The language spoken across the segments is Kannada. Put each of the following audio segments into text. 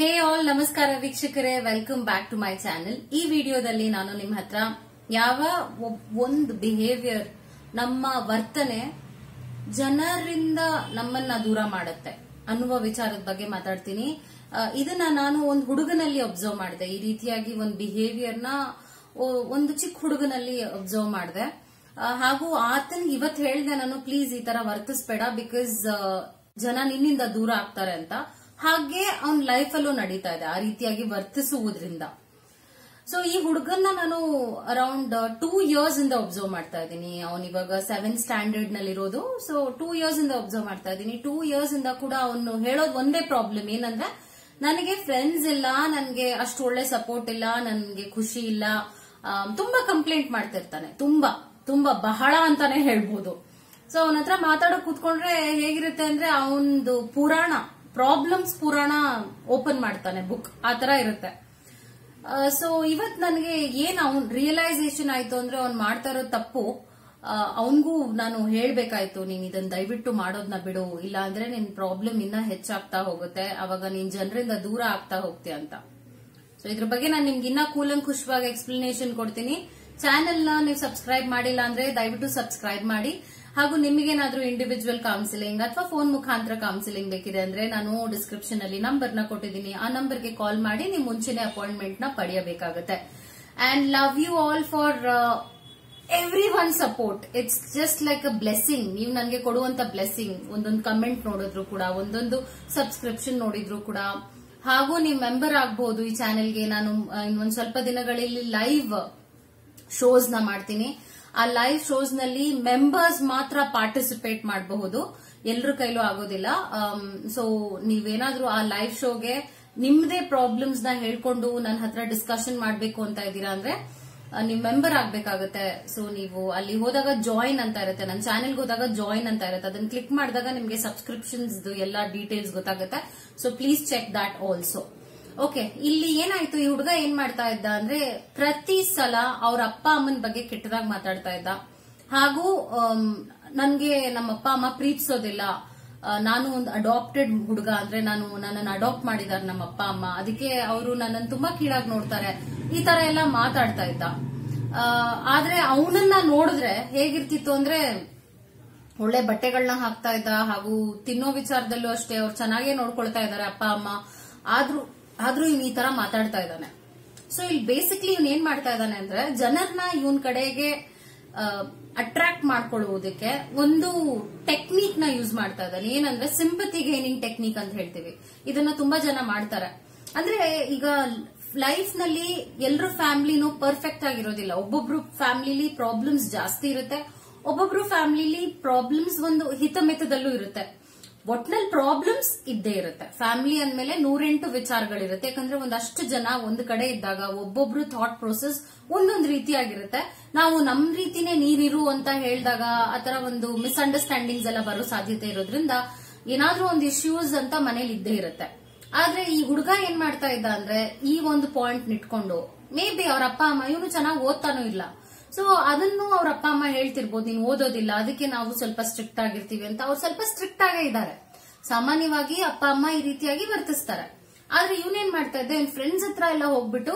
ಹೇ ಆಲ್ ನಮಸ್ಕಾರ ವೀಕ್ಷಕರೇ welcome back to my channel ಈ ವಿಡಿಯೋದಲ್ಲಿ ನಾನು ನಿಮ್ಮ ಹತ್ರ ಯಾವ ಒಬ್- ಒಂದು ಬಿಹೇವಿಯರ್ ನಮ್ಮ ವರ್ತನೆ ಜನರಿಂದ ನಮ್ಮನ್ನ ದೂರ ಮಾಡುತ್ತೆ ಅನ್ನುವ ವಿಚಾರದ ಬಗ್ಗೆ ಮಾತಾಡ್ತೀನಿ ಆ, ಇದನ್ನ ನಾನು ಒಂದು ಹುಡುಗನಲ್ಲಿ ಅಬ್ಸರ್ವ್ ಮಾಡಿದೆ ಈ ರೀತಿಯಾಗಿ ಒಂದು ಬಿಹೇವಿಯರ್ನ ಒಂದು ಚಿಕ್ಕ ಹುಡುಗನಲ್ಲಿ ಅಬ್ಸರ್ವ್ ಮಾಡಿದೆ ಹಾಗೂ ಆತನಿಗೆ ಇವತ್ ಹೇಳ್ದೆ ನಾನು ಪ್ಲೀಸ್ ಈ ತರ ವರ್ತಿಸ್ಬೇಡ ಬಿಕಾಸ್ ಜನ ನಿನ್ನಿಂದ ದೂರ ಆಗ್ತಾರೆ ಅಂತ ಹಾಗೆ ಅವನ್ ಲೈಫಲ್ಲೂ ನಡೀತಾ ಇದೆ ಆ ರೀತಿಯಾಗಿ ವರ್ತಿಸುವುದ್ರಿಂದ ಸೊ ಈ ಹುಡುಗನ್ನ ನಾನು ಅರೌಂಡ್ ಟೂ ಇಯರ್ಸ್ ಇಂದ ಒಬ್ಸರ್ವ್ ಮಾಡ್ತಾ ಇದ್ದೀನಿ ಅವನ್ ಇವಾಗ ಸೆವೆನ್ ಸ್ಟ್ಯಾಂಡರ್ಡ್ ನಲ್ಲಿ ಇರೋದು ಸೊ ಟೂ ಇಯರ್ಸ್ ಇಂದ ಒಬ್ಸರ್ವ್ ಮಾಡ್ತಾ ಇದ್ದೀನಿ ಟೂ ಇಯರ್ಸ್ ಇಂದ ಕೂಡ ಅವನು ಹೇಳೋದು ಒಂದೇ ಪ್ರಾಬ್ಲಮ್ ಏನಂದ್ರೆ ನನಗೆ ಫ್ರೆಂಡ್ಸ್ ಇಲ್ಲ ನನಗೆ ಅಷ್ಟು ಒಳ್ಳೆ ಸಪೋರ್ಟ್ ಇಲ್ಲ ನನಗೆ ಖುಷಿ ಇಲ್ಲ ಆ, ತುಂಬಾ ಕಂಪ್ಲೇಂಟ್ ಮಾಡ್ತಿರ್ತಾನೆ ತುಂಬಾ ತುಂಬಾ ಬಹಳ ಅಂತಾನೆ ಹೇಳ್ಬೋದು ಸೊ ಅವನ ಹತ್ರ ಮಾತಾಡೋಕ್ ಕೂತ್ಕೊಂಡ್ರೆ ಹೇಗಿರುತ್ತೆ ಅಂದ್ರೆ ಅವನದು ಪುರಾಣ ಪ್ರಾಬ್ಲಮ್ಸ್ ಪುರಾಣ ಓಪನ್ ಮಾಡ್ತಾನೆ ಬುಕ್ ಆ ತರ ಇರುತ್ತೆ ಸೊ ಇವತ್ ನನಗೆ ಏನ್ ಅವ್ನ್ ರಿಯಲೈಸೇಷನ್ ಆಯ್ತು ಅಂದ್ರೆ ಅವ್ನ್ ಮಾಡ್ತಾ ಇರೋ ತಪ್ಪು ಅವನ್ಗೂ ನಾನು ಹೇಳ್ಬೇಕಾಯ್ತು ನೀನ್ ಇದನ್ನ ದಯವಿಟ್ಟು ಮಾಡೋದ್ನ ಬಿಡು ಇಲ್ಲ ಅಂದ್ರೆ ನಿನ್ ಪ್ರಾಬ್ಲಮ್ ಇನ್ನ ಹೆಚ್ಚಾಗ್ತಾ ಹೋಗುತ್ತೆ ಅವಾಗ ನೀನ್ ಜನರಿಂದ ದೂರ ಆಗ್ತಾ ಹೋಗ್ತೀಯ ಅಂತ ಸೊ ಇದ್ರ ಬಗ್ಗೆ ನಾನು ನಿಮ್ಗೆ ಇನ್ನ ಕೂಲಂಕುಷವಾಗಿ ಎಕ್ಸ್ಪ್ಲನೇಷನ್ ಕೊಡ್ತೀನಿ ಚಾನೆಲ್ ನ ನೀವು ಸಬ್ಸ್ಕ್ರೈಬ್ ಮಾಡಿಲ್ಲ ಅಂದ್ರೆ ದಯವಿಟ್ಟು ಸಬ್ಸ್ಕ್ರೈಬ್ ಮಾಡಿ ಹಾಗೂ ನಿಮಗೇನಾದ್ರೂ ಇಂಡಿವಿಜುವಲ್ ಕೌನ್ಸಿಲಿಂಗ್ ಅಥವಾ ಫೋನ್ ಮುಖಾಂತರ ಕೌನ್ಸಿಲಿಂಗ್ ಬೇಕಿದೆ ಅಂದ್ರೆ ನಾನು ಡಿಸ್ಕ್ರಿಪ್ಷನ್ ಅಲ್ಲಿ ನಂಬರ್ ನ ಕೊಟ್ಟಿದ್ದೀನಿ ಆ ನಂಬರ್ಗೆ ಕಾಲ್ ಮಾಡಿ ನೀವು ಮುಂಚೆನೆ ಅಪಾಯಿಂಟ್ಮೆಂಟ್ ನ ಪಡೆಯಬೇಕಾಗುತ್ತೆ and love you all for every one support it's just like a blessing ನೀವು ನನಗೆ ಕೊಡುವಂತ ಬ್ಲೆಸ್ಸಿಂಗ್ ಒಂದೊಂದು ಕಮೆಂಟ್ ನೋಡಿದ್ರು ಕೂಡ ಒಂದೊಂದು ಸಬ್ಸ್ಕ್ರಿಪ್ಷನ್ ನೋಡಿದ್ರು ಕೂಡ ಹಾಗೂ ನೀವು ಮೆಂಬರ್ ಆಗ್ಬಹುದು ಈ ಚಾನೆಲ್ಗೆ ನಾನು ಆ, ಇನ್ನೊಂದ್ ಸ್ವಲ್ಪ ದಿನಗಳಲ್ಲಿ ಲೈವ್ ಶೋಸ್ ನ ಮಾಡ್ತೀನಿ ಆ ಲೈವ್ ಶೋಸ್ ನಲ್ಲಿ ಮೆಂಬರ್ಸ್ ಮಾತ್ರ ಪಾರ್ಟಿಸಿಪೇಟ್ ಮಾಡಬಹುದು ಎಲ್ರ ಕೈಲೂ ಆಗೋದಿಲ್ಲ ಸೊ ನೀವೇನಾದ್ರೂ ಆ ಲೈವ್ ಶೋಗೆ ನಿಮ್ದೇ ಪ್ರಾಬ್ಲಮ್ಸ್ ನ ಹೇಳ್ಕೊಂಡು ನನ್ನ ಹತ್ರ ಡಿಸ್ಕಷನ್ ಮಾಡ್ಬೇಕು ಅಂತ ಇದ್ದೀರಾ ಅಂದ್ರೆ ಆ, ನೀವು ಮೆಂಬರ್ ಆಗ್ಬೇಕಾಗತ್ತೆ ಸೊ ನೀವು ಅಲ್ಲಿ ಹೋದಾಗ ಜಾಯಿನ್ ಅಂತ ಇರುತ್ತೆ ನನ್ನ ಚಾನೆಲ್ಗೆ ಹೋದಾಗ ಜಾಯಿನ್ ಅಂತ ಇರುತ್ತೆ ಅದನ್ನ ಕ್ಲಿಕ್ ಮಾಡಿದಾಗ ನಿಮಗೆ ಸಬ್ಸ್ಕ್ರಿಪ್ಷನ್ಸ್ ಎಲ್ಲ ಡೀಟೇಲ್ಸ್ ಗೊತ್ತಾಗುತ್ತೆ so please check that also okay ಇಲ್ಲಿ ಏನಾಯ್ತು ಈ ಹುಡುಗ ಏನ್ ಮಾಡ್ತಾ ಇದ್ದ ಅಂದ್ರೆ ಪ್ರತಿ ಸಲ ಅವ್ರ ಅಪ್ಪ ಅಮ್ಮನ ಬಗ್ಗೆ ಕೆಟ್ಟದಾಗ ಮಾತಾಡ್ತಾ ಇದ್ದ ಹಾಗೂ ಆಮ್, ನನ್ಗೆ ನಮ್ಮ ಅಪ್ಪ ಅಮ್ಮ ಪ್ರೀತಿಸೋದಿಲ್ಲ ಆ, ನಾನು ಒಂದು ಅಡಾಪ್ಟೆಡ್ ಹುಡುಗ ಅಂದ್ರೆ ನಾನು ನನ್ನನ್ನು ಅಡಾಪ್ಟ್ ಮಾಡಿದಾರೆ ನಮ್ಮ ಅಪ್ಪ ಅಮ್ಮ ಅದಕ್ಕೆ ಅವರು ನನ್ನನ್ನು ತುಂಬಾ ಕೀಳಾಗಿ ನೋಡ್ತಾರೆ ಈ ತರ ಎಲ್ಲ ಮಾತಾಡ್ತಾ ಇದ್ದ ಆ, ಆದ್ರೆ ಅವನನ್ನ ನೋಡಿದ್ರೆ ಹೇಗಿರ್ತಿತ್ತು ಅಂದ್ರೆ ಒಳ್ಳೆ ಬಟ್ಟೆಗಳನ್ನ ಹಾಕ್ತಾ ಇದ್ದ ಹಾಗೂ ತಿನ್ನೋ ವಿಚಾರದಲ್ಲೂ ಅಷ್ಟೇ ಅವ್ರು ಚೆನ್ನಾಗೇ ನೋಡ್ಕೊಳ್ತಾ ಇದಾರೆ ಅಪ್ಪ ಅಮ್ಮ ಆದ್ರೂ ಆದ್ರೂ ಇವ್ನು ಈ ತರ ಮಾತಾಡ್ತಾ ಇದ್ದಾನೆ ಸೊ ಇಲ್ಲಿ ಬೇಸಿಕ್ಲಿ ಇವ್ನು ಏನ್ ಮಾಡ್ತಾ ಇದ್ದಾನೆ ಅಂದ್ರೆ ಜನರನ್ನ ಇವನ್ ಕಡೆಗೆ ಅಟ್ರಾಕ್ಟ್ ಮಾಡ್ಕೊಳ್ಳುವುದಕ್ಕೆ ಒಂದು ಟೆಕ್ನಿಕ್ ನ ಯೂಸ್ ಮಾಡ್ತಾ ಇದ್ದಾನೆ ಏನಂದ್ರೆ ಸಿಂಪತಿ ಗೇನಿಂಗ್ ಟೆಕ್ನಿಕ್ ಅಂತ ಹೇಳ್ತೀವಿ ಇದನ್ನ ತುಂಬಾ ಜನ ಮಾಡ್ತಾರೆ ಅಂದ್ರೆ ಈಗ ಲೈಫ್ ನಲ್ಲಿ ಎಲ್ಲರ ಫ್ಯಾಮಿಲಿನೂ ಪರ್ಫೆಕ್ಟ್ ಆಗಿರೋದಿಲ್ಲ ಒಬ್ಬೊಬ್ರು ಫ್ಯಾಮಿಲಿಲಿ ಪ್ರಾಬ್ಲಮ್ಸ್ ಜಾಸ್ತಿ ಇರುತ್ತೆ ಒಬ್ಬೊಬ್ರು ಫ್ಯಾಮಿಲಿಲಿ ಪ್ರಾಬ್ಲಮ್ಸ್ ಒಂದು ಹಿತಮಿತದಲ್ಲೂ ಇರುತ್ತೆ ಒಟ್ನಲ್ಲಿ ಪ್ರಾಬ್ಲಮ್ಸ್ ಇದ್ದೇ ಇರುತ್ತೆ ಫ್ಯಾಮಿಲಿ ಅಂದ್ಮೇಲೆ ನೂರೆಂಟು ವಿಚಾರಗಳಿರುತ್ತೆ ಯಾಕಂದ್ರೆ ಒಂದಷ್ಟು ಜನ ಒಂದು ಕಡೆ ಇದ್ದಾಗ ಒಬ್ಬೊಬ್ರು ಥಾಟ್ ಪ್ರೋಸೆಸ್ ಒಂದೊಂದು ರೀತಿಯಾಗಿರುತ್ತೆ ನಾವು ನಮ್ ರೀತಿನೇ ನೀರಿರು ಅಂತ ಹೇಳಿದಾಗ ಆತರ ಒಂದು ಮಿಸ್ಅಂಡರ್ಸ್ಟ್ಯಾಂಡಿಂಗ್ಸ್ ಎಲ್ಲ ಬರೋ ಸಾಧ್ಯತೆ ಇರೋದ್ರಿಂದ ಏನಾದ್ರೂ ಒಂದು ಇಶ್ಯೂಸ್ ಅಂತ ಮನೇಲಿ ಇದ್ದೇ ಇರುತ್ತೆ ಆದ್ರೆ ಈ ಹುಡುಗ ಏನ್ ಮಾಡ್ತಾ ಇದ್ದ ಅಂದ್ರೆ ಈ ಒಂದು ಪಾಯಿಂಟ್ ನಿಟ್ಕೊಂಡು ಮೇ ಬಿ ಅವ್ರ ಅಪ್ಪ ಅಮ್ಮ ಇವನು ಚೆನ್ನಾಗಿ ಓದ್ತಾನೂ ಇಲ್ಲ ಸೊ ಅದನ್ನು ಅವ್ರ ಅಪ್ಪ ಅಮ್ಮ ಹೇಳ್ತಿರ್ಬೋದು ನೀನು ಓದೋದಿಲ್ಲ ಅದಕ್ಕೆ ನಾವು ಸ್ವಲ್ಪ ಸ್ಟ್ರಿಕ್ಟ್ ಆಗಿರ್ತೀವಿ ಅಂತ ಅವ್ರು ಸ್ವಲ್ಪ ಸ್ಟ್ರಿಕ್ಟ್ ಆಗೇ ಇದ್ದಾರೆ ಸಾಮಾನ್ಯವಾಗಿ ಅಪ್ಪ ಅಮ್ಮ ಈ ರೀತಿಯಾಗಿ ವರ್ತಿಸ್ತಾರೆ ಆದ್ರೆ ಇವನೇನ್ ಮಾಡ್ತಾ ಇದ್ದ ಇವ್ನ ಫ್ರೆಂಡ್ಸ್ ಹತ್ರ ಎಲ್ಲ ಹೋಗ್ಬಿಟ್ಟು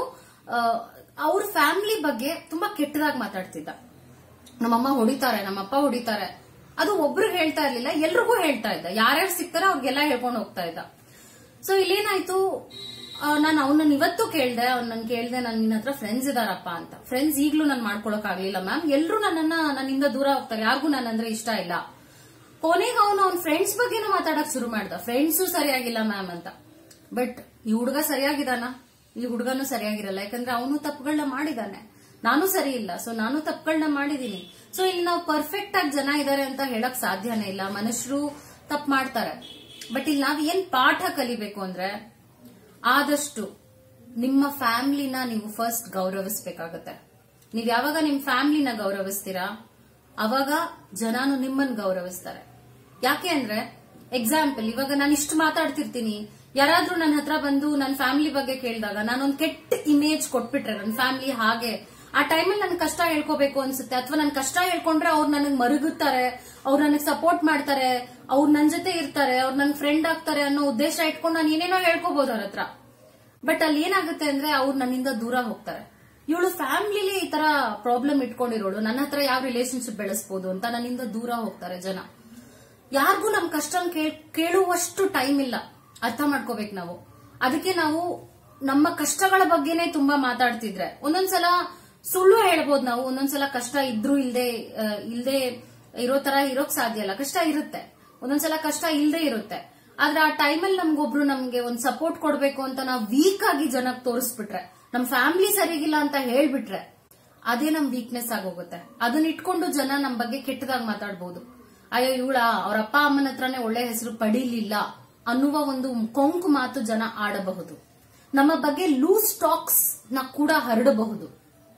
ಅವ್ರ ಫ್ಯಾಮಿಲಿ ಬಗ್ಗೆ ತುಂಬಾ ಕೆಟ್ಟದಾಗಿ ಮಾತಾಡ್ತಿದ್ದ ನಮ್ಮಮ್ಮ ಹೊಡಿತಾರೆ ನಮ್ಮಪ್ಪ ಹೊಡಿತಾರೆ ಅದು ಒಬ್ರಿಗೆ ಹೇಳ್ತಾ ಇರ್ಲಿಲ್ಲ ಎಲ್ರಿಗೂ ಹೇಳ್ತಾ ಇದ್ದ ಯಾರ್ಯಾರು ಸಿಗ್ತಾರೋ ಅವ್ರಿಗೆಲ್ಲ ಹೇಳ್ಕೊಂಡು ಹೋಗ್ತಾ ಇದ್ದ ಸೊ ಇಲ್ಲೇನಾಯ್ತು ನಾನು ಅವನನ್ನ ಇವತ್ತು ಕೇಳ್ದೆ ಅವ್ನ ನನ್ ಕೇಳ್ದೆ ನನ್ ನಿನ್ನ ಹತ್ರ ಫ್ರೆಂಡ್ಸ್ ಇದಾರಪ್ಪ ಅಂತ ಫ್ರೆಂಡ್ಸ್ ಈಗ್ಲೂ ನಾನು ಮಾಡ್ಕೊಳಕ್ ಆಗ್ಲಿಲ್ಲ ಮ್ಯಾಮ್ ಎಲ್ರು ನನ್ನನ್ನ ನನ್ನಿಂದ ದೂರ ಹೋಗ್ತಾರೆ ಯಾರಿಗೂ ನನ್ನಂದ್ರೆ ಇಷ್ಟ ಇಲ್ಲ ಕೊನೆಗೆ ಅವನು ಅವ್ನ ಫ್ರೆಂಡ್ಸ್ ಬಗ್ಗೆನೂ ಮಾತಾಡಕ್ ಶುರು ಮಾಡ್ದ ಫ್ರೆಂಡ್ಸು ಸರಿಯಾಗಿಲ್ಲ ಮ್ಯಾಮ್ ಅಂತ ಬಟ್ ಈ ಹುಡುಗ ಸರಿಯಾಗಿದಾನ ಈ ಹುಡುಗನು ಸರಿಯಾಗಿರಲ್ಲ ಯಾಕಂದ್ರೆ ಅವನು ತಪ್ಪುಗಳನ್ನ ಮಾಡಿದಾನೆ ನಾನು ಸರಿ ಇಲ್ಲ ಸೊ ನಾನು ತಪ್ಪುಗಳನ್ನ ಮಾಡಿದೀನಿ ಸೊ ಇಲ್ಲಿ ನಾವು ಪರ್ಫೆಕ್ಟ್ ಆಗಿ ಜನ ಇದಾರೆ ಅಂತ ಹೇಳಕ್ ಸಾಧ್ಯನೇ ಇಲ್ಲ ಮನುಷ್ಯರು ತಪ್ಪು ಮಾಡ್ತಾರೆ ಬಟ್ ಇಲ್ಲಿ ನಾವ್ ಏನ್ ಪಾಠ ಕಲಿಬೇಕು ಅಂದ್ರೆ ಆದಷ್ಟು ನಿಮ್ಮ ಫ್ಯಾಮಿಲಿನ ನೀವು ಫಸ್ಟ್ ಗೌರವಿಸಬೇಕಾಗತ್ತೆ ನೀವ್ ಯಾವಾಗ ನಿಮ್ ಫ್ಯಾಮಿಲಿನ ಗೌರವಿಸ್ತೀರಾ ಅವಾಗ ಜನನು ನಿಮ್ಮನ್ನ ಗೌರವಿಸ್ತಾರೆ ಯಾಕೆ ಅಂದ್ರೆ ಎಕ್ಸಾಂಪಲ್ ಇವಾಗ ನಾನು ಇಷ್ಟು ಮಾತಾಡ್ತಿರ್ತೀನಿ ಯಾರಾದ್ರೂ ನನ್ನ ಹತ್ರ ಬಂದು ನನ್ನ ಫ್ಯಾಮಿಲಿ ಬಗ್ಗೆ ಕೇಳಿದಾಗ ನಾನೊಂದ್ ಕೆಟ್ಟ ಇಮೇಜ್ ಕೊಟ್ಬಿಟ್ರೆ ನನ್ನ ಫ್ಯಾಮಿಲಿ ಹಾಗೆ ಆ ಟೈಮಲ್ಲಿ ನನ್ ಕಷ್ಟ ಹೇಳ್ಕೋಬೇಕು ಅನ್ಸುತ್ತೆ ಅಥವಾ ನನ್ ಕಷ್ಟ ಹೇಳ್ಕೊಂಡ್ರೆ ಅವ್ರು ನನಗ್ ಮರುಗುತ್ತಾರೆ ಅವ್ರು ನನಗ್ ಸಪೋರ್ಟ್ ಮಾಡ್ತಾರೆ ಅವ್ರು ನನ್ ಜೊತೆ ಇರ್ತಾರೆ ಅವ್ರು ನನ್ ಫ್ರೆಂಡ್ ಆಗ್ತಾರೆ ಅನ್ನೋ ಉದ್ದೇಶ ಇಟ್ಕೊಂಡು ನಾನು ಏನೇನೋ ಹೇಳ್ಕೋಬಹುದು ಅವ್ರ ಹತ್ರ ಬಟ್ ಅಲ್ಲಿ ಏನಾಗುತ್ತೆ ಅಂದ್ರೆ ಅವ್ರು ನನ್ನಿಂದ ದೂರ ಹೋಗ್ತಾರೆ ಇವಳು ಫ್ಯಾಮಿಲಿಲಿ ಈ ತರ ಪ್ರಾಬ್ಲಮ್ ಇಟ್ಕೊಂಡಿರೋಳು ನನ್ನ ಹತ್ರ ಯಾವ ರಿಲೇಶನ್ಶಿಪ್ ಬೆಳೆಸ್ಬೋದು ಅಂತ ನನ್ನಿಂದ ದೂರ ಹೋಗ್ತಾರೆ ಜನ ಯಾರಿಗೂ ನಮ್ ಕಷ್ಟ ಕೇಳುವಷ್ಟು ಟೈಮ್ ಇಲ್ಲ ಅರ್ಥ ಮಾಡ್ಕೋಬೇಕು ನಾವು ಅದಕ್ಕೆ ನಾವು ನಮ್ಮ ಕಷ್ಟಗಳ ಬಗ್ಗೆನೇ ತುಂಬಾ ಮಾತಾಡ್ತಿದ್ರೆ ಒಂದೊಂದ್ಸಲ ಸುಳ್ಳು ಹೇಳ್ಬೋದು ನಾವು ಒಂದೊಂದ್ಸಲ ಕಷ್ಟ ಇದ್ರು ಇಲ್ದೆ ಆ, ಇಲ್ದೆ ಇರೋ ತರ ಇರೋಕ್ ಸಾಧ್ಯ ಇಲ್ಲ ಕಷ್ಟ ಇರುತ್ತೆ ಒಂದೊಂದ್ಸಲ ಕಷ್ಟ ಇಲ್ದೇ ಇರುತ್ತೆ ಆದ್ರೆ ಆ ಟೈಮಲ್ಲಿ ನಮ್ಗೊಬ್ರು ನಮ್ಗೆ ಒಂದ್ ಸಪೋರ್ಟ್ ಕೊಡ್ಬೇಕು ಅಂತ ನಾವು ವೀಕ್ ಆಗಿ ಜನಕ್ಕೆ ತೋರಿಸ್ಬಿಟ್ರೆ ನಮ್ ಫ್ಯಾಮಿಲಿ ಸರಿಗಿಲ್ಲ ಅಂತ ಹೇಳ್ಬಿಟ್ರೆ ಅದೇ ನಮ್ ವೀಕ್ನೆಸ್ ಆಗೋಗುತ್ತೆ ಅದನ್ನ ಇಟ್ಕೊಂಡು ಜನ ನಮ್ ಬಗ್ಗೆ ಕೆಟ್ಟದಾಗಿ ಮಾತಾಡ್ಬೋದು ಅಯ್ಯೋ ಇವಳ ಅವ್ರ ಅಪ್ಪ ಅಮ್ಮನ ಹತ್ರನೇ ಒಳ್ಳೆ ಹೆಸರು ಪಡೀಲಿಲ್ಲ ಅನ್ನುವ ಒಂದು ಕೊಂಕು ಮಾತು ಜನ ಆಡಬಹುದು ನಮ್ಮ ಬಗ್ಗೆ ಲೂಸ್ ಟಾಕ್ಸ್ ನ ಕೂಡ ಹರಡಬಹುದು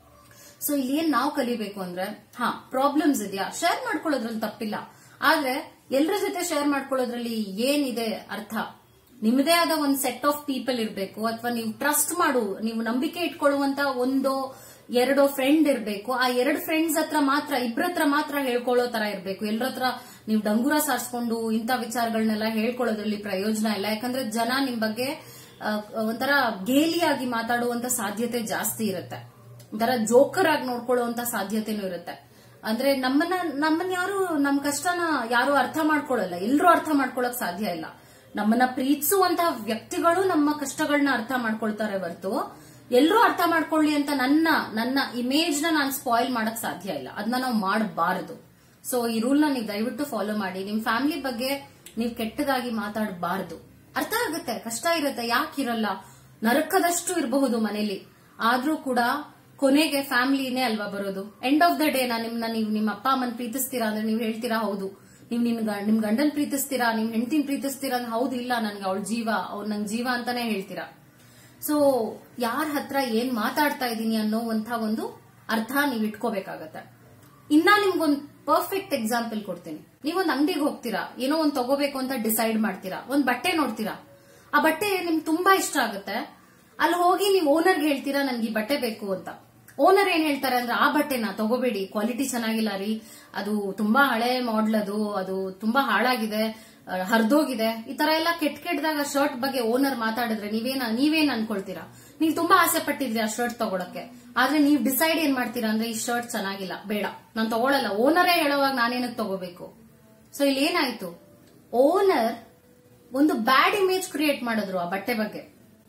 ಸೊ ಇಲ್ಲಿ ಏನ್ ನಾವು ಕಲಿಬೇಕು ಅಂದ್ರೆ ಹಾ ಪ್ರಾಬ್ಲಮ್ಸ್ ಇದೆಯಾ ಶೇರ್ ಮಾಡ್ಕೊಳ್ಳೋದ್ರಲ್ಲಿ ತಪ್ಪಿಲ್ಲ ಆದ್ರೆ ಎಲ್ಲರ ಜೊತೆ ಶೇರ್ ಮಾಡ್ಕೊಳ್ಳೋದ್ರಲ್ಲಿ ಏನಿದೆ ಅರ್ಥ ನಿಮ್ಮದೇ ಆದ ಒಂದು ಸೆಟ್ ಆಫ್ ಪೀಪಲ್ ಇರಬೇಕು ಅಥವಾ ನೀವು ಟ್ರಸ್ಟ್ ಮಾಡು ನೀವು ನಂಬಿಕೆ ಇಟ್ಕೊಳ್ಳುವಂತ ಒಂದು ಎರಡೋ ಫ್ರೆಂಡ್ ಇರಬೇಕು ಆ ಎರಡು ಫ್ರೆಂಡ್ಸ್ ಹತ್ರ ಮಾತ್ರ ಇಬ್ರ ಹತ್ರ ಮಾತ್ರ ಹೇಳ್ಕೊಳ್ಳೋ ತರ ಇರಬೇಕು ಎಲ್ಲರ ಹತ್ರ ನೀವು ಡಂಗೂರ ಸಾರಿಸ್ಕೊಂಡು ಇಂಥ ವಿಚಾರಗಳನ್ನೆಲ್ಲ ಹೇಳ್ಕೊಳ್ಳೋದ್ರಲ್ಲಿ ಪ್ರಯೋಜನ ಇಲ್ಲ ಯಾಕಂದ್ರೆ ಜನ ನಿಮ್ ಬಗ್ಗೆ ಆ, ಒಂಥರ ಗೇಲಿಯಾಗಿ ಮಾತಾಡುವಂತ ಸಾಧ್ಯತೆ ಜಾಸ್ತಿ ಇರುತ್ತೆ ಒಂಥರ ಜೋಕರ್ ಆಗಿ ನೋಡ್ಕೊಳ್ಳುವಂತ ಸಾಧ್ಯತೆನೂ ಇರುತ್ತೆ ಅಂದ್ರೆ ನಮ್ಮನ್ನ ನಮ್ಮನ್ನ ಯಾರು ನಮ್ ಕಷ್ಟನ ಯಾರು ಅರ್ಥ ಮಾಡ್ಕೊಳ್ಳಲ್ಲ ಎಲ್ಲರೂ ಅರ್ಥ ಮಾಡ್ಕೊಳಕ್ ಸಾಧ್ಯ ಇಲ್ಲ ನಮ್ಮನ್ನ ಪ್ರೀತಿಸುವಂತ ವ್ಯಕ್ತಿಗಳು ನಮ್ಮ ಕಷ್ಟಗಳನ್ನ ಅರ್ಥ ಮಾಡ್ಕೊಳ್ತಾರೆ ಹೊರತು ಎಲ್ಲರೂ ಅರ್ಥ ಮಾಡ್ಕೊಳ್ಳಿ ಅಂತ ನನ್ನ ನನ್ನ ಇಮೇಜ್ ನ ನಾನು ಸ್ಪಾಯಿಲ್ ಮಾಡಕ್ ಸಾಧ್ಯ ಇಲ್ಲ ಅದನ್ನ ನಾವು ಮಾಡಬಾರದು ಸೊ ಈ ರೂಲ್ ನ ನೀವು ದಯವಿಟ್ಟು ಫಾಲೋ ಮಾಡಿ ನಿಮ್ ಫ್ಯಾಮಿಲಿ ಬಗ್ಗೆ ನೀವು ಕೆಟ್ಟದಾಗಿ ಮಾತಾಡಬಾರದು ಅರ್ಥ ಆಗುತ್ತೆ ಕಷ್ಟ ಇರುತ್ತೆ ಯಾಕಿರಲ್ಲ ನರಕದಷ್ಟು ಇರಬಹುದು ಮನೇಲಿ ಆದ್ರೂ ಕೂಡ ಕೊನೆಗೆ ಫ್ಯಾಮಿಲಿನೇ ಅಲ್ವಾ ಬರೋದು ಎಂಡ್ ಆಫ್ ದ ಡೇ ನಾ ನಿಮ್ನ ನೀವು ನಿಮ್ಮ ಅಪ್ಪ ಅಮ್ಮನ್ ಪ್ರೀತಿಸ್ತೀರಾ ಅಂದ್ರೆ ನೀವು ಹೇಳ್ತೀರಾ ಹೌದು ನೀವು ನಿಮ್ ಗ- ನಿಮ್ ಗಂಡನ್ ಪ್ರೀತಿಸ್ತೀರಾ ನಿಮ್ ಹೆಂಡತಿನ ಪ್ರೀತಿಸ್ತೀರಾ ಅಂದ್ರೆ ಹೌದು ಇಲ್ಲ ನನ್ಗೆ ಅವಳ ಜೀವ ಅವ್ಳು ನಂಗ್ ಜೀವ ಅಂತಾನೆ ಹೇಳ್ತೀರಾ ಸೊ ಯಾರ ಹತ್ರ ಏನ್ ಮಾತಾಡ್ತಾ ಇದ್ದೀನಿ ಅನ್ನೋವಂಥ ಒಂದು ಅರ್ಥ ನೀವು ಇಟ್ಕೋಬೇಕಾಗತ್ತೆ ಇನ್ನ ನಿಮ್ಗೊಂದು ಪರ್ಫೆಕ್ಟ್ ಎಕ್ಸಾಂಪಲ್ ಕೊಡ್ತೀನಿ ನೀವೊಂದ್ ಅಂಗಡಿಗೆ ಹೋಗ್ತೀರಾ ಏನೋ ಒಂದ್ ತಗೋಬೇಕು ಅಂತ ಡಿಸೈಡ್ ಮಾಡ್ತೀರಾ ಒಂದ್ ಬಟ್ಟೆ ನೋಡ್ತೀರಾ ಆ ಬಟ್ಟೆ ನಿಮ್ಗೆ ತುಂಬಾ ಇಷ್ಟ ಆಗುತ್ತೆ ಅಲ್ಲಿ ಹೋಗಿ ನೀವು ಓನರ್ಗೆ ಹೇಳ್ತೀರಾ ನನ್ಗೆ ಈ ಬಟ್ಟೆ ಬೇಕು ಅಂತ ಓನರ್ ಏನ್ ಹೇಳ್ತಾರೆ ಅಂದ್ರೆ ಆ ಬಟ್ಟೆನ ತಗೋಬೇಡಿ ಕ್ವಾಲಿಟಿ ಚೆನ್ನಾಗಿಲ್ಲ ರೀ ಅದು ತುಂಬಾ ಹಳೆ ಮಾಡ್ಲ್ ಅದು ಅದು ತುಂಬಾ ಹಾಳಾಗಿದೆ ಆ, ಹರ್ದೋಗಿದೆ ಈ ತರ ಎಲ್ಲ ಕೆಟ್ಟ ಕೆಟ್ಟದಾಗ ಶರ್ಟ್ ಬಗ್ಗೆ ಓನರ್ ಮಾತಾಡಿದ್ರೆ ನೀವೇನ ನೀವೇನ್ ಅನ್ಕೊಳ್ತೀರಾ ನೀವು ತುಂಬಾ ಆಸೆ ಪಟ್ಟಿದ್ರಿ ಆ ಶರ್ಟ್ ತಗೊಳಕ್ಕೆ ಆದ್ರೆ ನೀವು ಡಿಸೈಡ್ ಏನ್ ಮಾಡ್ತೀರಾ ಅಂದ್ರೆ ಈ ಶರ್ಟ್ ಚೆನ್ನಾಗಿಲ್ಲ ಬೇಡ ನಾನು ತಗೊಳಲ್ಲ ಓನರೇ ಹೇಳೋವಾಗ ನಾನೇನಕ್ ತಗೋಬೇಕು ಸೊ ಇಲ್ಲಿ ಏನಾಯ್ತು ಓನರ್ ಒಂದು ಬ್ಯಾಡ್ ಇಮೇಜ್ ಕ್ರಿಯೇಟ್ ಮಾಡಿದ್ರು ಆ ಬಟ್ಟೆ ಬಗ್ಗೆ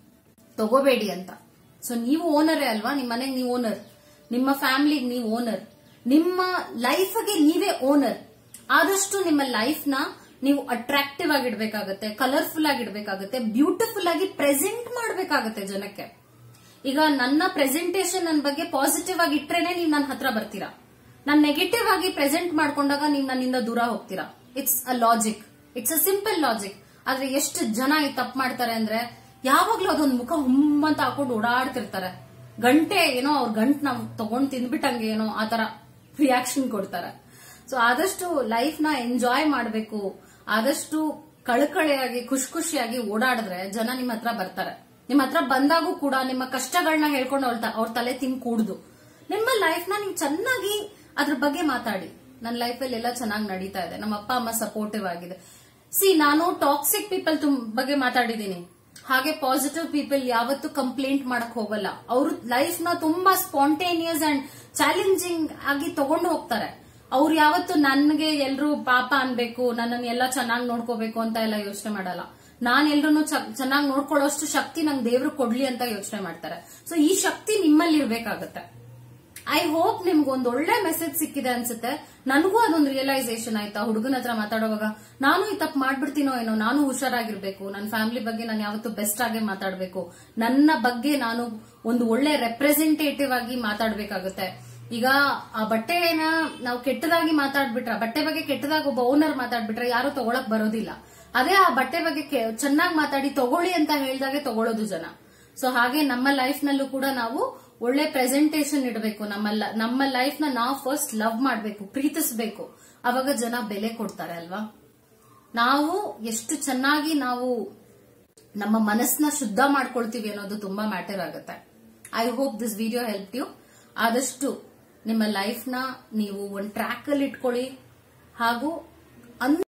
ತಗೋಬೇಡಿ ಅಂತ ಸೊ ನೀವು ಓನರೇ ಅಲ್ವಾ ನಿಮ್ಮ ಮನೆಗೆ ನೀವು ಓನರ್ ನಿಮ್ಮ ಫ್ಯಾಮಿಲಿಗೆ ನೀವು ಓನರ್ ನಿಮ್ಮ ಲೈಫ್ಗೆ ನೀವೇ ಓನರ್ ಆದಷ್ಟು ನಿಮ್ಮ ಲೈಫ್ ನ ನೀವು ಅಟ್ರಾಕ್ಟಿವ್ ಆಗಿ ಇಡ್ಬೇಕಾಗತ್ತೆ ಕಲರ್ಫುಲ್ ಆಗಿ ಇಡ್ಬೇಕಾಗತ್ತೆ ಬ್ಯೂಟಿಫುಲ್ ಆಗಿ ಪ್ರೆಸೆಂಟ್ ಮಾಡ್ಬೇಕಾಗತ್ತೆ ಜನಕ್ಕೆ ಈಗ ನನ್ನ ಪ್ರೆಸೆಂಟೇಶನ್ ನನ್ನ ಬಗ್ಗೆ ಪಾಸಿಟಿವ್ ಆಗಿ ಇಟ್ರೇನೆ ನೀವು ನನ್ನ ಹತ್ರ ಬರ್ತೀರಾ ನಾನು ನೆಗೆಟಿವ್ ಆಗಿ ಪ್ರೆಸೆಂಟ್ ಮಾಡ್ಕೊಂಡಾಗ ನೀವು ನನ್ನಿಂದ ದೂರ ಹೋಗ್ತೀರಾ it's a logic it's a simple logic ಆದ್ರೆ ಎಷ್ಟು ಜನ ಈ ತಪ್ಪು ಮಾಡ್ತಾರೆ ಅಂದ್ರೆ ಯಾವಾಗ್ಲೂ ಅದೊಂದು ಮುಖ ಹುಮ್ಮಂತ ಹಾಕೊಂಡು ಓಡಾಡ್ತಿರ್ತಾರೆ ಗಂಟೆ ಏನೋ ಅವ್ರ ಗಂಟ್ ನಾವು ತಗೊಂಡ್ ತಿಂದ್ಬಿಟ್ಟಂಗೆ ಏನೋ ಆತರ ರಿಯಾಕ್ಷನ್ ಕೊಡ್ತಾರೆ ಸೊ ಆದಷ್ಟು ಲೈಫ್ ನ ಎಂಜಾಯ್ ಮಾಡಬೇಕು ಆದಷ್ಟು ಕಳಕಳೆಯಾಗಿ ಖುಷಿ ಖುಷಿಯಾಗಿ ಓಡಾಡಿದ್ರೆ ಜನ ನಿಮ್ಮ ಹತ್ರ ಬರ್ತಾರೆ ನಿಮ್ಮ ಹತ್ರ ಬಂದಾಗೂ ಕೂಡ ನಿಮ್ಮ ಕಷ್ಟಗಳನ್ನ ಹೇಳ್ಕೊಂಡು ಅವ್ರ ತ- ಅವ್ರ ತಲೆ ತಿಂಗ್ ಕೂಡುದು ನಿಮ್ಮ ಲೈಫ್ ನ ನೀವು ಚೆನ್ನಾಗಿ ಅದ್ರ ಬಗ್ಗೆ ಮಾತಾಡಿ ನನ್ನ ಲೈಫಲ್ಲಿ ಎಲ್ಲ ಚೆನ್ನಾಗಿ ನಡೀತಾ ಇದೆ ನಮ್ಮ ಅಪ್ಪ ಅಮ್ಮ ಸಪೋರ್ಟಿವ್ ಆಗಿದೆ ಸಿ ನಾನು ಟಾಕ್ಸಿಕ್ ಪೀಪಲ್ ಬಗ್ಗೆ ಮಾತಾಡಿದ್ದೀನಿ ಹಾಗೆ ಪಾಸಿಟಿವ್ ಪೀಪಲ್ ಯಾವತ್ತೂ ಕಂಪ್ಲೇಂಟ್ ಮಾಡಕ್ ಹೋಗಲ್ಲ ಅವರು ಲೈಫ್ ನ ತುಂಬಾ ಸ್ಪಾಂಟೇನಿಯಸ್ ಅಂಡ್ ಚಾಲೆಂಜಿಂಗ್ ಆಗಿ ತಗೊಂಡು ಹೋಗ್ತಾರೆ ಅವ್ರು ಯಾವತ್ತು ನನ್ಗೆ ಎಲ್ರು ಪಾಪ ಅನ್ಬೇಕು ನನ್ನನ್ನು ಎಲ್ಲ ಚೆನ್ನಾಗಿ ನೋಡ್ಕೋಬೇಕು ಅಂತ ಎಲ್ಲ ಯೋಚನೆ ಮಾಡಲ್ಲ ನಾನ್ ಎಲ್ರು ಚೆನ್ನಾಗಿ ನೋಡ್ಕೊಳ್ಳೋಷ್ಟು ಶಕ್ತಿ ನಂಗೆ ದೇವ್ರು ಕೊಡ್ಲಿ ಅಂತ ಯೋಚನೆ ಮಾಡ್ತಾರೆ ಸೊ ಈ ಶಕ್ತಿ ನಿಮ್ಮಲ್ಲಿ ಇರ್ಬೇಕಾಗತ್ತೆ ಐ ಹೋಪ್ ನಿಮ್ಗೆ ಒಂದ್ ಒಳ್ಳೆ ಮೆಸೇಜ್ ಸಿಕ್ಕಿದೆ ಅನ್ಸುತ್ತೆ ನನಗೂ ಅದೊಂದು ರಿಯಲೈಸೇಷನ್ ಆಯ್ತಾ ಹುಡುಗನ ಹತ್ರ ಮಾತಾಡುವಾಗ ನಾನು ಈ ತಪ್ಪು ಮಾಡ್ಬಿಡ್ತೀನೋ ಏನೋ ನಾನು ಹುಷಾರಾಗಿರ್ಬೇಕು ನನ್ನ ಫ್ಯಾಮಿಲಿ ಬಗ್ಗೆ ನಾನು ಯಾವತ್ತೂ ಬೆಸ್ಟ್ ಆಗೇ ಮಾತಾಡ್ಬೇಕು ನನ್ನ ಬಗ್ಗೆ ನಾನು ಒಂದು ಒಳ್ಳೆ ರೆಪ್ರೆಸೆಂಟೇಟಿವ್ ಆಗಿ ಮಾತಾಡ್ಬೇಕಾಗುತ್ತೆ ಈಗ ಆ ಬಟ್ಟೆನ ನಾವು ಕೆಟ್ಟದಾಗಿ ಮಾತಾಡ್ಬಿಟ್ರೆ ಆ ಬಟ್ಟೆ ಬಗ್ಗೆ ಕೆಟ್ಟದಾಗಿ ಒಬ್ಬ ಓನರ್ ಮಾತಾಡ್ಬಿಟ್ರೆ ಯಾರು ತಗೊಳಕ್ ಬರೋದಿಲ್ಲ ಅದೇ ಆ ಬಟ್ಟೆ ಬಗ್ಗೆ ಚೆನ್ನಾಗಿ ಮಾತಾಡಿ ತಗೊಳ್ಳಿ ಅಂತ ಹೇಳ್ದಾಗೆ ತಗೊಳ್ಳೋದು ಜನ ಸೊ ಹಾಗೆ ನಮ್ಮ ಲೈಫ್ ನಲ್ಲೂ ಕೂಡ ನಾವು ಒಳ್ಳೆ ಪ್ರೆಸೆಂಟೇಶನ್ ಇಡಬೇಕು ನಮ್ಮ ಲ- ನಮ್ಮ ಲೈಫ್ ನ ನಾವು ಫಸ್ಟ್ ಲವ್ ಮಾಡಬೇಕು ಪ್ರೀತಿಸಬೇಕು ಅವಾಗ ಜನ ಬೆಲೆ ಕೊಡ್ತಾರೆ ಅಲ್ವಾ ನಾವು ಎಷ್ಟು ಚೆನ್ನಾಗಿ ನಾವು ನಮ್ಮ ಮನಸ್ಸನ್ನ ಶುದ್ಧ ಮಾಡ್ಕೊಳ್ತೀವಿ ಅನ್ನೋದು ತುಂಬಾ ಮ್ಯಾಟರ್ ಆಗುತ್ತೆ I hope this video help you ಆದಷ್ಟು ನಿಮ್ಮ ಲೈಫ್ ನ ನೀವು ಒಂದು ಟ್ರ್ಯಾಕ್ ಅಲ್ಲಿ ಇಟ್ಕೊಳ್ಳಿ ಹಾಗೂ